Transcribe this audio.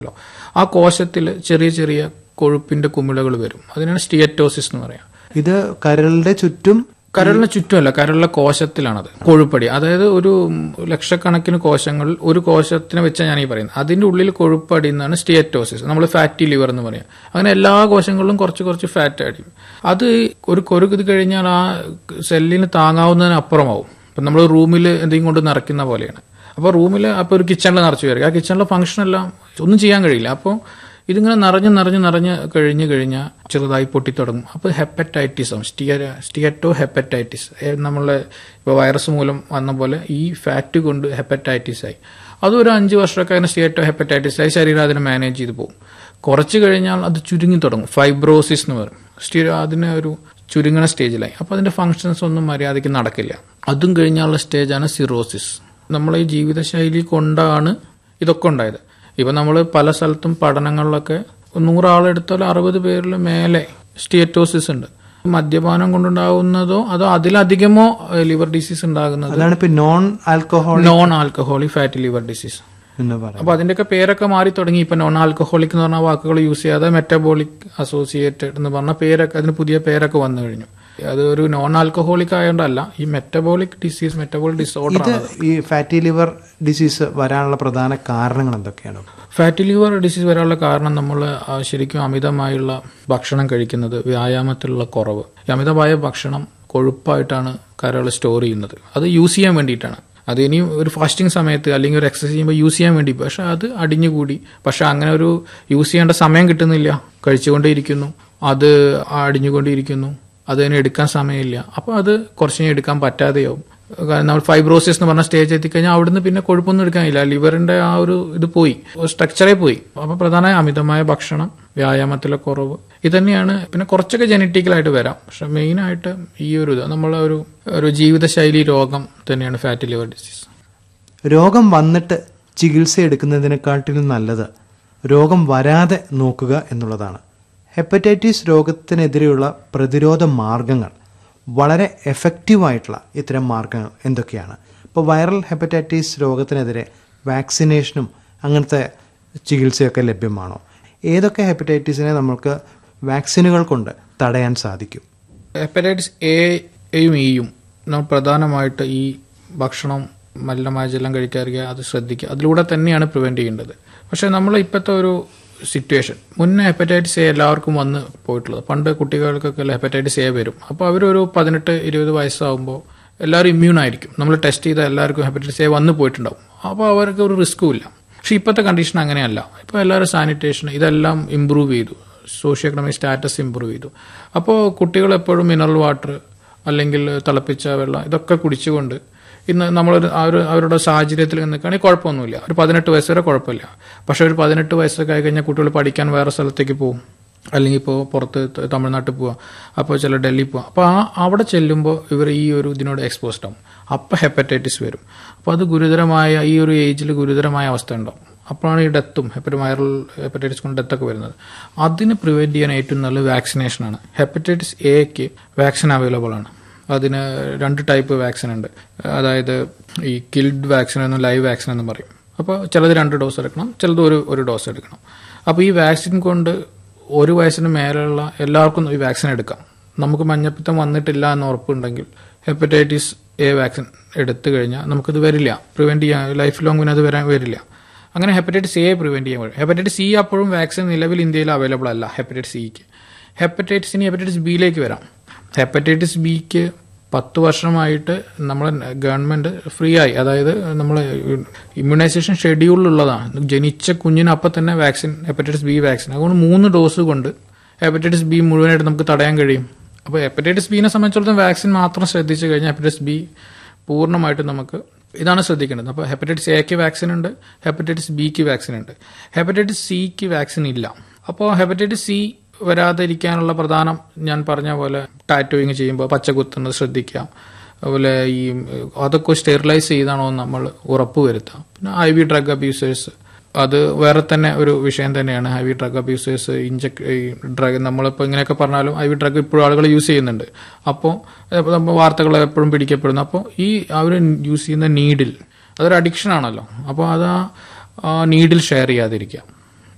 ആ കോശത്തിൽ ചെറിയ ചെറിയ കൊഴുപ്പിന്റെ കുമിളകൾ വരും അതിനാണ് സ്റ്റിയറ്റോസിസ് എന്ന് പറയാം ഇത് കരളിന്റെ ചുറ്റും കരളിന് ചുറ്റുമല്ല കരളിലെ കോശത്തിലാണത് കൊഴുപ്പടി അതായത് ഒരു ലക്ഷക്കണക്കിന് കോശങ്ങളിൽ ഒരു കോശത്തിനെ വെച്ചാണ് ഞാൻ ഈ പറയുന്നത് അതിന്റെ ഉള്ളിൽ കൊഴുപ്പടി എന്നാണ് സ്റ്റിയറ്റോസിസ് നമ്മൾ ഫാറ്റി ലിവർ എന്ന് പറയാം അങ്ങനെ എല്ലാ കോശങ്ങളിലും കുറച്ച് കുറച്ച് ഫാറ്റ് അടിയും അത് ഒരു കൊരുക്ക് ഇത് കഴിഞ്ഞാൽ ആ സെല്ലിന് താങ്ങാവുന്നതിന് അപ്പുറമാവും ഇപ്പം നമ്മൾ റൂമിൽ എന്തെങ്കിലും കൊണ്ട് നിറയ്ക്കുന്ന പോലെയാണ് അപ്പോൾ റൂമിൽ അപ്പോൾ ഒരു കിച്ചണിൽ നിറച്ച് വരിക ആ കിച്ചണിലെ ഫംഗ്ഷൻ എല്ലാം ഒന്നും ചെയ്യാൻ കഴിയില്ല അപ്പോൾ ഇതിങ്ങനെ നിറഞ്ഞ് നിറഞ്ഞ് നിറഞ്ഞ് കഴിഞ്ഞ് കഴിഞ്ഞാൽ ചെറുതായി പൊട്ടിത്തുടങ്ങും അപ്പോൾ ഹെപ്പറ്റൈറ്റിസ് ആവും സ്റ്റിയ സ്റ്റിയറ്റോ ഹെപ്പറ്റൈറ്റിസ് നമ്മളെ ഇപ്പോൾ വൈറസ് മൂലം വന്ന പോലെ ഈ ഫാറ്റ് കൊണ്ട് ഹെപ്പറ്റൈറ്റിസ് ആയി അതൊരു അഞ്ച് വർഷമൊക്കെ അതിന് സ്റ്റിയറ്റോ ഹെപ്പറ്റൈറ്റിസ് ആയി ശരീരം അതിനെ മാനേജ് ചെയ്ത് പോകും കുറച്ച് കഴിഞ്ഞാൽ അത് ചുരുങ്ങി തുടങ്ങും ഫൈബ്രോസിസ് എന്ന് പറയും സ്റ്റി അതിനെ ഒരു ചുരുങ്ങണ സ്റ്റേജിലായി അപ്പോൾ അതിന്റെ ഫങ്ഷൻസ് ഒന്നും മര്യാദയ്ക്ക് നടക്കില്ല അതും കഴിഞ്ഞുള്ള സ്റ്റേജാണ് സിറോസിസ് നമ്മളെ ഈ ജീവിതശൈലി കൊണ്ടാണ് ഇതൊക്കെ ഉണ്ടായത് ഇപ്പം നമ്മൾ പല സ്ഥലത്തും പഠനങ്ങളിലൊക്കെ നൂറാളെടുത്താൽ അറുപത് പേരിൽ മേലെ സ്റ്റിയറ്റോസിസ് ഉണ്ട് മദ്യപാനം കൊണ്ടുണ്ടാകുന്നതോ അതോ അതിലധികമോ ലിവർ ഡിസീസ് ഉണ്ടാകുന്നത് അതാണ് ഇപ്പൊ non alcohol non alcoholic fatty liver disease എന്ന് പറയാം അപ്പൊ അതിന്റെയൊക്കെ പേരൊക്കെ മാറി തുടങ്ങി ഇപ്പൊ നോൺ ആൽക്കഹോളിക് എന്ന് പറഞ്ഞ വാക്കുകൾ യൂസ് ചെയ്യാതെ മെറ്റബോളിക് അസോസിയേറ്റഡ് എന്ന് പറഞ്ഞ പേരൊക്കെ അതിന് പുതിയ പേരൊക്കെ വന്നു കഴിഞ്ഞു അത് ഒരു നോൺ ആൽക്കഹോളിക് ആയതുകൊണ്ടല്ല ഈ മെറ്റബോളിക് ഡിസീസ് മെറ്റബോളിക് ഡിസോർഡർ ഇത് ഈ ഫാറ്റി ലിവർ ഡിസീസ് വരാനുള്ള പ്രധാന കാരണങ്ങൾ എന്തൊക്കെയാണ് ഫാറ്റി ലിവർ ഡിസീസ് വരാനുള്ള കാരണം നമ്മൾ ശരിക്കും അമിതമായുള്ള ഭക്ഷണം കഴിക്കുന്നത് വ്യായാമത്തിലുള്ള കുറവ് ഈ അമിതമായ ഭക്ഷണം കൊഴുപ്പായിട്ടാണ് കരൾ സ്റ്റോർ ചെയ്യുന്നത് അത് യൂസ് ചെയ്യാൻ വേണ്ടിയിട്ടാണ് അത് ഇനി ഒരു ഫാസ്റ്റിംഗ് സമയത്ത് അല്ലെങ്കിൽ ഒരു എക്സസൈസ് ചെയ്യുമ്പോൾ യൂസ് ചെയ്യാൻ വേണ്ടി പക്ഷെ അത് അടിഞ്ഞുകൂടി പക്ഷെ അങ്ങനെ ഒരു യൂസ് ചെയ്യേണ്ട സമയം കിട്ടുന്നില്ല കഴിച്ചുകൊണ്ടേയിരിക്കുന്നു അത് അടിഞ്ഞുകൊണ്ടിരിക്കുന്നു അതിന് എടുക്കാൻ സമയമില്ല അപ്പോൾ അത് കുറച്ച് എടുക്കാൻ പറ്റാതെയാവും കാരണം നമ്മൾ ഫൈബ്രോസിസ് എന്ന് പറഞ്ഞ സ്റ്റേജ് എത്തിക്കഴിഞ്ഞാൽ അവിടുന്ന് പിന്നെ കൊഴുപ്പൊന്നും എടുക്കാനില്ല ലിവറിന്റെ ആ ഒരു ഇത് പോയി സ്ട്രക്ചറേ പോയി അപ്പൊ പ്രധാനമായി അമിതമായ ഭക്ഷണം വ്യായാമത്തിലെ കുറവ് ഇത് തന്നെയാണ് പിന്നെ കുറച്ചൊക്കെ ജനറ്റിക്കലായിട്ട് വരാം പക്ഷെ മെയിൻ ആയിട്ട് ഈ ഒരു ഇത് നമ്മളെ ഒരു ഒരു ജീവിതശൈലി രോഗം തന്നെയാണ് ഫാറ്റി ലിവർ ഡിസീസ് രോഗം വന്നിട്ട് ചികിത്സ എടുക്കുന്നതിനെക്കാട്ടിലും നല്ലത് രോഗം വരാതെ നോക്കുക എന്നുള്ളതാണ് ഹെപ്പറ്റൈറ്റിസ് രോഗത്തിനെതിരെയുള്ള പ്രതിരോധ മാർഗങ്ങൾ വളരെ എഫക്റ്റീവായിട്ടുള്ള ഇത്തരം മാർഗങ്ങൾ എന്തൊക്കെയാണ് ഇപ്പോൾ വൈറൽ ഹെപ്പറ്റൈറ്റിസ് രോഗത്തിനെതിരെ വാക്സിനേഷനും അങ്ങനത്തെ ചികിത്സയൊക്കെ ലഭ്യമാണോ ഏതൊക്കെ ഹെപ്പറ്റൈറ്റിസിനെ നമുക്ക് വാക്സിനുകൾ കൊണ്ട് തടയാൻ സാധിക്കും ഹെപ്പറ്റൈറ്റിസ് എയും ഇയും നമ്മൾ പ്രധാനമായിട്ട് ഈ ഭക്ഷണം മലിനമായ ജലം കഴിക്കാതിരിക്കുക അത് ശ്രദ്ധിക്കുക അതിലൂടെ തന്നെയാണ് പ്രിവെന്റ് ചെയ്യേണ്ടത് പക്ഷെ നമ്മൾ ഇപ്പോഴത്തെ ഒരു സിറ്റുവേഷൻ മുന്നേ ഹെപ്പറ്റൈറ്റിസ് എ എല്ലാവർക്കും വന്ന് പോയിട്ടുള്ളത് പണ്ട് കുട്ടികൾക്കൊക്കെ ഹെപ്പറ്റൈറ്റിസ് എ വരും അപ്പോൾ അവരൊരു പതിനെട്ട് ഇരുപത് വയസ്സാകുമ്പോൾ എല്ലാവരും ഇമ്മ്യൂൺ ആയിരിക്കും നമ്മൾ ടെസ്റ്റ് ചെയ്ത എല്ലാവർക്കും ഹെപ്പറ്റൈറ്റിസ് എ വന്ന് പോയിട്ടുണ്ടാവും അപ്പോൾ അവർക്ക് ഒരു റിസ്ക്കും ഇല്ല പക്ഷെ ഇപ്പോഴത്തെ കണ്ടീഷൻ അങ്ങനെയല്ല ഇപ്പോൾ എല്ലാവരും സാനിറ്റേഷൻ ഇതെല്ലാം ഇമ്പ്രൂവ് ചെയ്തു സോഷ്യോ എക്കണോമിക് സ്റ്റാറ്റസ് ഇമ്പ്രൂവ് ചെയ്തു അപ്പോൾ കുട്ടികൾ എപ്പോഴും മിനറൽ വാട്ടർ അല്ലെങ്കിൽ തിളപ്പിച്ച വെള്ളം ഇതൊക്കെ കുടിച്ചുകൊണ്ട് ഇന്ന് നമ്മളൊരു ആ ഒരു അവരുടെ സാഹചര്യത്തിൽ നിൽക്കുകയാണെങ്കിൽ കുഴപ്പമൊന്നുമില്ല ഒരു പതിനെട്ട് വയസ്സ് വരെ കുഴപ്പമില്ല പക്ഷെ ഒരു പതിനെട്ട് വയസ്സൊക്കെ ആയി കഴിഞ്ഞാൽ കുട്ടികൾ പഠിക്കാൻ വേറെ സ്ഥലത്തേക്ക് പോകും അല്ലെങ്കിൽ ഇപ്പോൾ പുറത്ത് ത- തമിഴ്നാട്ടിൽ പോവാം അപ്പോൾ ചില ഡൽഹി പോവാം അപ്പോൾ ആ അവിടെ ചെല്ലുമ്പോൾ ഇവർ ഈ ഒരു ഇതിനോട് എക്സ്പോസ്ഡ് ആവും അപ്പോൾ ഹെപ്പറ്റൈറ്റിസ് വരും അപ്പോൾ അത് ഗുരുതരമായ ഈ ഒരു ഏജിൽ ഗുരുതരമായ അവസ്ഥ ഉണ്ടാവും അപ്പോഴാണ് ഈ ഡെത്തും ഹെപ്പറ്റ വൈറൽ ഹെപ്പറ്റൈറ്റിസ് കൊണ്ട് ഡെത്തൊക്കെ വരുന്നത് അതിന് പ്രിവെന്റ് ചെയ്യാൻ ഏറ്റവും നല്ലത് വാക്സിനേഷനാണ് ഹെപ്പറ്റൈറ്റിസ് എക്ക് വാക്സിൻ അവൈലബിൾ ആണ് അതിന് രണ്ട് ടൈപ്പ് വാക്സിൻ ഉണ്ട് അതായത് ഈ കിൽഡ് വാക്സിൻ എന്നും ലൈവ് വാക്സിൻ എന്നും പറയും അപ്പോൾ ചിലത് രണ്ട് ഡോസ് എടുക്കണം ചിലത് ഒരു ഒരു ഡോസ് എടുക്കണം അപ്പോൾ ഈ വാക്സിൻ കൊണ്ട് ഒരു വയസ്സിന് മേലെയുള്ള എല്ലാവർക്കും ഈ വാക്സിൻ എടുക്കാം നമുക്ക് മഞ്ഞപ്പിത്തം വന്നിട്ടില്ല എന്ന് ഉറപ്പുണ്ടെങ്കിൽ ഹെപ്പറ്റൈറ്റിസ് എ വാക്സിൻ എടുത്തു കഴിഞ്ഞാൽ നമുക്കിത് വരില്ല പ്രിവെന്റ് ചെയ്യാൻ ലൈഫ് ലോങ് പിന്നെ അത് വരാൻ വരില്ല അങ്ങനെ ഹെപ്പറ്റൈറ്റിസ് എ പ്രിവെന്റ് ചെയ്യാൻ കഴിയും ഹെപ്പറ്റൈറ്റിസ് സി അപ്പോഴും വാക്സിൻ നിലവിൽ ഇന്ത്യയിൽ അവൈലബിൾ അല്ല ഹെപ്പറ്റൈറ്റിസ് സിക്ക് ഹെപ്പറ്റൈറ്റിസ് ഇനി ഹെപ്പറ്റൈറ്റിസ് ബിയിലേക്ക് വരാം ഹെപ്പറ്റൈറ്റിസ് ബിക്ക് പത്ത് വർഷമായിട്ട് നമ്മൾ ഗവൺമെന്റ് ഫ്രീ ആയി അതായത് നമ്മൾ ഇമ്മ്യൂണൈസേഷൻ ഷെഡ്യൂളിലുള്ളതാണ് ജനിച്ച കുഞ്ഞിന് അപ്പം തന്നെ വാക്സിൻ ഹെപ്പറ്റൈറ്റിസ് ബി വാക്സിൻ അതുകൊണ്ട് മൂന്ന് ഡോസ് കൊണ്ട് ഹെപ്പറ്റൈറ്റിസ് ബി മുഴുവനായിട്ട് നമുക്ക് തടയാൻ കഴിയും അപ്പോൾ ഹെപ്പറ്റൈറ്റിസ് ബിനെ സംബന്ധിച്ചിടത്തോളം വാക്സിൻ മാത്രം ശ്രദ്ധിച്ചു കഴിഞ്ഞാൽ ഹെപ്പറ്റൈറ്റിസ് ബി പൂർണ്ണമായിട്ടും നമുക്ക് ഇതാണ് ശ്രദ്ധിക്കേണ്ടത് അപ്പോൾ ഹെപ്പറ്റൈറ്റിസ് എക്ക് വാക്സിൻ ഉണ്ട് ഹെപ്പറ്റൈറ്റിസ് ബിക്ക് വാക്സിൻ ഉണ്ട് ഹെപ്പറ്റൈറ്റിസ് സിക്ക് വാക്സിൻ ഇല്ല അപ്പോൾ ഹെപ്പറ്റൈറ്റിസ് സി വരാതിരിക്കാനുള്ള പ്രധാനം ഞാൻ പറഞ്ഞ പോലെ ടാറ്റോയിങ് ചെയ്യുമ്പോൾ പച്ച കുത്തുന്നത് ശ്രദ്ധിക്കാം അതുപോലെ ഈ അതൊക്കെ സ്റ്റെറിലൈസ് ചെയ്താണോ എന്ന് നമ്മൾ ഉറപ്പ് വരുത്താം പിന്നെ ഐ വി ഡ്രഗ് അബ്യൂസേഴ്സ് അത് വേറെ തന്നെ ഒരു വിഷയം തന്നെയാണ് I V drug abusers inject ഈ ഡ്രഗ് നമ്മളിപ്പോൾ ഇങ്ങനെയൊക്കെ പറഞ്ഞാലും ഐ വി ഡ്രഗ് ഇപ്പോഴും ആളുകൾ യൂസ് ചെയ്യുന്നുണ്ട് അപ്പോൾ നമ്മൾ വാർത്തകൾ എപ്പോഴും പിടിക്കപ്പെടുന്നു അപ്പോൾ ഈ അവർ യൂസ് ചെയ്യുന്ന നീഡിൽ അതൊരു അഡിക്ഷൻ ആണല്ലോ അപ്പോൾ അത് ആ നീഡിൽ ഷെയർ ചെയ്യാതിരിക്കുക